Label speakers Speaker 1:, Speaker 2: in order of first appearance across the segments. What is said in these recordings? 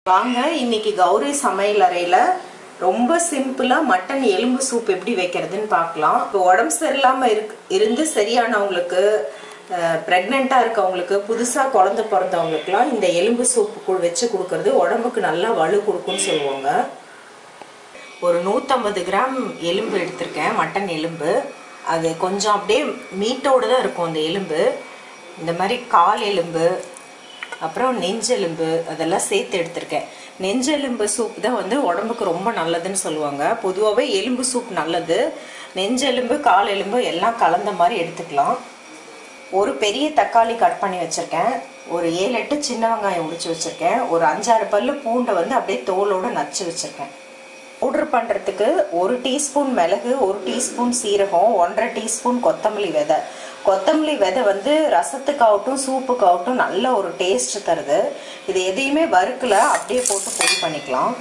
Speaker 1: வாங்க இன்னைக்கு கௌரி சமையல் அறையில ரொம்ப சிம்பிளா மட்டன் எலும்பு சூப் எப்படி வைக்கிறதுன்னு பார்க்கலாம் இப்போ உடம்பு சரியில்லாம இருக்கு இருந்து சரியானவங்களுக்கு ப்ரெக்னெண்டா இருக்கவங்களுக்கு புதுசா குழந்தை பிறந்தவங்களுக்குலாம் இந்த எலும்பு சூப்பு வச்சு கொடுக்கறது உடம்புக்கு நல்லா வலு கொடுக்கும்னு சொல்லுவாங்க ஒரு நூற்றம்பது கிராம் எலும்பு எடுத்திருக்கேன் மட்டன் எலும்பு அது கொஞ்சம் அப்படியே மீட்டோடு தான் இருக்கும் அந்த எலும்பு இந்த மாதிரி கால் எலும்பு அப்புறம் நெஞ்செலும்பு அதெல்லாம் சேர்த்து எடுத்திருக்கேன் நெஞ்செலும்பு சூப் தான் வந்து உடம்புக்கு ரொம்ப நல்லதுன்னு சொல்லுவாங்க பொதுவாகவே எலும்பு சூப் நல்லது நெஞ்செலும்பு கால் எலும்பு எல்லாம் கலந்த மாதிரி எடுத்துக்கலாம் ஒரு பெரிய தக்காளி கட் பண்ணி வச்சுருக்கேன் ஒரு ஏழு எட்டு சின்ன வெங்காயம் உடிச்சு வச்சுருக்கேன் ஒரு அஞ்சாறு பல்லு பூண்டை வந்து அப்படியே தோலோடு நச்சு வச்சுருக்கேன் பவுடர் பண்ணுறதுக்கு ஒரு டீஸ்பூன் மிளகு ஒரு டீஸ்பூன் சீரகம் ஒன்றரை டீஸ்பூன் கொத்தமல்லி விதை கொத்தமல்லி விதை வந்து ரசத்துக்காகட்டும் சூப்புக்காகட்டும் நல்ல ஒரு டேஸ்ட் தருது இது எதையுமே வறுக்கல அப்படியே போட்டு பொடி பண்ணிக்கலாம்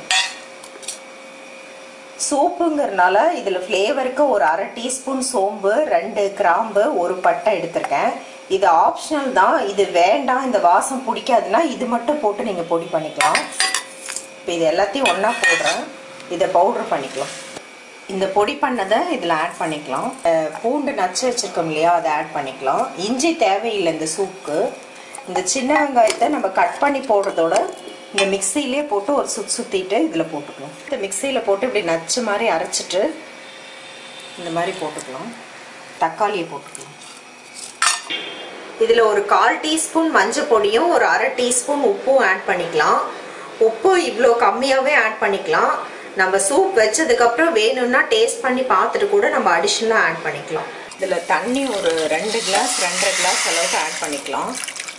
Speaker 1: சூப்புங்கிறனால இதில் ஃப்ளேவருக்கு ஒரு அரை டீஸ்பூன் சோம்பு ரெண்டு கிராம்பு ஒரு பட்டை எடுத்திருக்கேன் இது ஆப்ஷனல் தான் இது வேண்டாம் இந்த வாசம் பிடிக்காதுன்னா இது மட்டும் போட்டு நீங்கள் பொடி பண்ணிக்கலாம் இப்போ இது எல்லாத்தையும் ஒன்றா போடுறேன் இதை பவுடர் பண்ணிக்கலாம் இந்த பொடி பண்ணதை இதில் ஆட் பண்ணிக்கலாம் பூண்டு நச்சு வச்சுருக்கோம் இல்லையா அதை ஆட் பண்ணிக்கலாம் இஞ்சி தேவையில்லை இந்த சூப்புக்கு இந்த சின்ன வெங்காயத்தை நம்ம கட் பண்ணி போடுறதோட இந்த மிக்சியிலே போட்டு ஒரு சுத் சுற்றிட்டு இதில் போட்டுக்கலாம் இந்த மிக்சியில் போட்டு இப்படி நச்சு மாதிரி அரைச்சிட்டு இந்த மாதிரி போட்டுக்கலாம் தக்காளியை போட்டுக்கலாம் இதில் ஒரு கால் டீஸ்பூன் மஞ்சள் பொடியும் ஒரு அரை டீஸ்பூன் உப்பும் ஆட் பண்ணிக்கலாம் உப்பு இவ்வளோ கம்மியாகவே ஆட் பண்ணிக்கலாம் நம்ம சூப் வச்சதுக்கப்புறம் வேணும்னா டேஸ்ட் பண்ணி பார்த்துட்டு கூட நம்ம அடிஷ்னலாக ஆட் பண்ணிக்கலாம் இதில் தண்ணி ஒரு ரெண்டு கிளாஸ் ரெண்டரை கிளாஸ் அளவுக்கு ஆட் பண்ணிக்கலாம்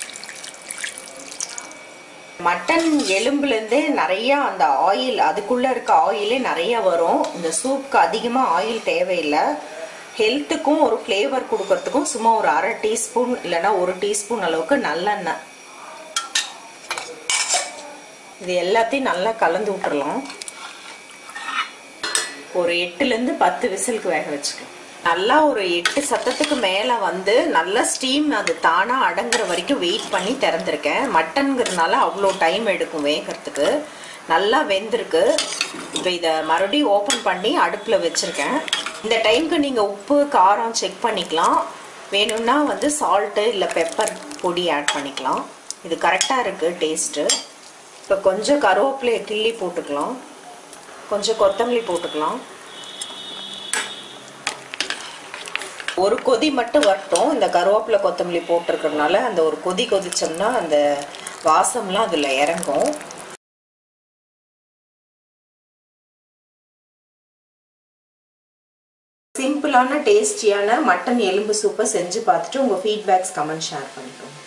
Speaker 1: மட்டன் எலும்புலேருந்தே நிறையா அந்த ஆயில் அதுக்குள்ளே இருக்க ஆயிலே நிறையா வரும் இந்த சூப்புக்கு அதிகமாக ஆயில் தேவையில்லை ஹெல்த்துக்கும் ஒரு ஃப்ளேவர் கொடுக்கறதுக்கும் சும்மா ஒரு அரை டீஸ்பூன் இல்லைன்னா ஒரு டீஸ்பூன் அளவுக்கு நல்லெண்ணெய் இது எல்லாத்தையும் நல்லா கலந்து விட்டுறலாம் ஒரு எட்டுலேருந்து பத்து விசிலுக்கு வேக வச்சுக்கலாம் நல்லா ஒரு எட்டு சத்தத்துக்கு மேலே வந்து நல்லா ஸ்டீம் அது தானாக அடங்குற வரைக்கும் வெயிட் பண்ணி திறந்துருக்கேன் மட்டன்கிறதுனால அவ்வளோ டைம் எடுக்கும் வேகிறதுக்கு நல்லா வெந்திருக்கு இப்போ இதை மறுபடியும் ஓப்பன் பண்ணி அடுப்பில் வச்சுருக்கேன் இந்த டைமுக்கு நீங்கள் உப்பு காரம் செக் பண்ணிக்கலாம் வேணும்னா வந்து சால்ட்டு இல்லை பெப்பர் பொடி ஆட் பண்ணிக்கலாம் இது கரெக்டாக இருக்குது டேஸ்ட்டு இப்போ கொஞ்சம் கருவேப்பிலையை கிள்ளி போட்டுக்கலாம் கொஞ்சம் கொத்தமல்லி போட்டுக்கலாம் ஒரு கொதி மட்டும் வரட்டும் இந்த கருவேப்பிலை கொத்தமல்லி போட்டிருக்கறனால அந்த ஒரு கொதி கொதிச்சோம்னா அந்த வாசம்லாம் அதில் இறங்கும் சிம்பிளான டேஸ்டியான மட்டன் எலும்பு சூப்பை செஞ்சு பார்த்துட்டு உங்கள் ஃபீட்பேக்ஸ் கமெண்ட் ஷேர் பண்ணிக்கோங்க